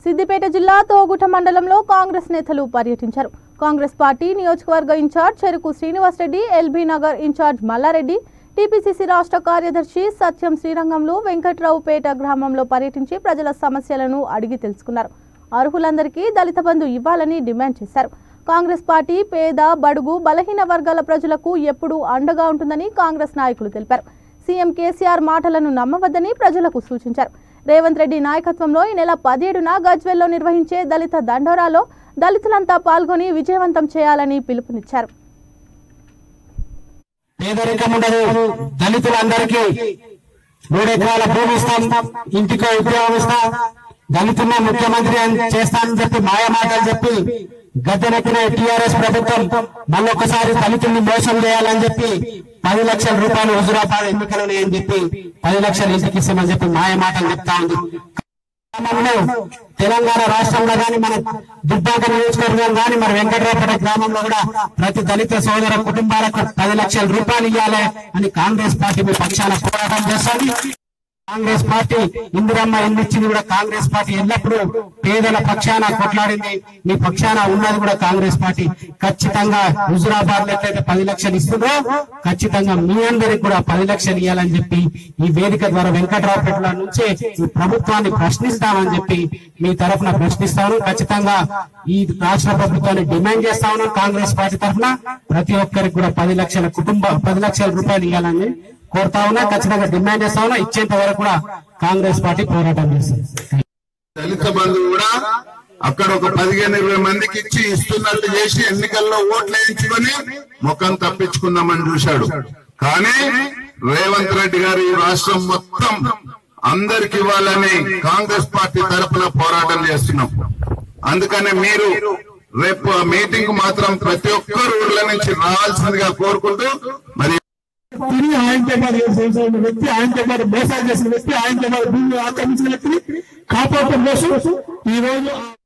సిద్దిపేట జిల్లా తోగుట మండలంలో కాంగ్రెస్ నేతలు పర్యటించారు కాంగ్రెస్ పార్టీ నియోజకవర్గ incharge Cheruku Srinivasa Reddy LB Nagar incharge Malla Reddy TPCC రాష్ట్ర కార్యదర్శి సత్యం శ్రీరంగంలో వెంకట్రావుపేట గ్రామంలో పర్యటించి ప్రజల సమస్యలను అడిగి తెలుసుకున్నారు అర్హులందరికీ దళిత బంధు ఇవ్వాలని డిమాండ్ చేశారు కాంగ్రెస్ పార్టీ పేద బడుగు బలహీన వర్గాల ప్రజలకు ఎప్పుడూ అండగా ఉంటుందని కాంగ్రెస్ నాయకులు తెలిపారు సీఎం కేసీఆర్ మాటలను నమ్మవద్దని ప్రజలకు సూచించారు రేవంత్ రెడ్డి నాయకత్వంలో ఈ నెల పదిహేడున గజ్వెల్లో నిర్వహించే దళిత దండోరాలో దళితులంతా పాల్గొని విజయవంతం చేయాలని పిలుపునిచ్చారు పేదరికం ఉండదు దళితులందరికీ మూడు ఎకరాల భూమి ఇస్తాం ఇంటికో ఉద్యోగం ఇస్తాం దళితున్న ముఖ్యమంత్రి అని చేస్తానని చెప్పి మాయ మాటలు చెప్పి గద్దెనెక్కిన టిఆర్ఎస్ ప్రభుత్వం మళ్ళొకసారి దళితుల్ని మోసం చేయాలని చెప్పి పది లక్షల రూపాయలు హుజురాబాద్ ఎన్నికలు అని చెప్పి పది లక్షలు ఇంటికి ఇస్తామని చెప్పి మాయ మాటలు చెప్తా ఉంది గ్రామంలో తెలంగాణ రాష్ట్రంలో గాని మన దుబ్బాక నియోజకవర్గం గాని మన వెంకటరావుపేట గ్రామంలో కూడా ప్రతి దళిత సోదర కుటుంబాలకు పది లక్షల రూపాయలు ఇవ్వాలి అని కాంగ్రెస్ పార్టీ మీ పక్షాన పోరాటం చేస్తుంది కాంగ్రెస్ పార్టీ ఇందిరమ్మ ఎన్ని ఇచ్చింది కూడా కాంగ్రెస్ పార్టీ ఎల్లప్పుడూ పేదల పక్షాన కొట్లాడింది మీ పక్షాన ఉన్నది కూడా కాంగ్రెస్ పార్టీ ఖచ్చితంగా హుజురాబాద్ లో ఎట్లయితే పది లక్షలు ఇస్తుందో ఖచ్చితంగా మీ అందరికి కూడా పది లక్షలు ఇవ్వాలని చెప్పి ఈ వేదిక ద్వారా వెంకటరావుపేటలో నుంచే ఈ ప్రభుత్వాన్ని ప్రశ్నిస్తామని చెప్పి మీ తరఫున ప్రశ్నిస్తాను ఖచ్చితంగా ఈ రాష్ట్ర ప్రభుత్వాన్ని డిమాండ్ చేస్తా ఉన్నాం కాంగ్రెస్ పార్టీ తరఫున ప్రతి ఒక్కరికి కూడా పది లక్షల కుటుంబ పది లక్షల రూపాయలు ఇవ్వాలని కోరుతా ఉన్నా ఖచ్చితంగా డిమాండ్ చేస్తా ఉన్నా ఇచ్చేంత వరకు కూడా కాంగ్రెస్ పార్టీ పోరాటం చేస్తుంది దళిత బంధు కూడా అక్కడ ఒక పదిహేను ఇరవై మందికి ఇచ్చి ఇస్తున్నట్టు చేసి ఎన్నికల్లో ఓట్లు వేయించుకొని ముఖం తప్పించుకుందామని చూశాడు కానీ రేవంత్ రెడ్డి గారు ఈ రాష్ట్రం మొత్తం అందరికి ఇవ్వాలని కాంగ్రెస్ పార్టీ తరఫున పోరాటం చేస్తున్నాం అందుకనే మీరు రేపు ఆ మీటింగ్ మాత్రం ప్రతి ఒక్కరు ఊర్ల నుంచి రావాల్సిందిగా కోరుకుంటూ మరి తిని ఆయనతో పాటు ఏడు సంవత్సరాలు ఉన్న వ్యక్తి ఆయనతో పాటు మోసాలు చేసిన వ్యక్తి ఆయనతో పాటు భూమి ఆక్రమించిన వ్యక్తిని కాపాడటం కోసం ఈ రోజు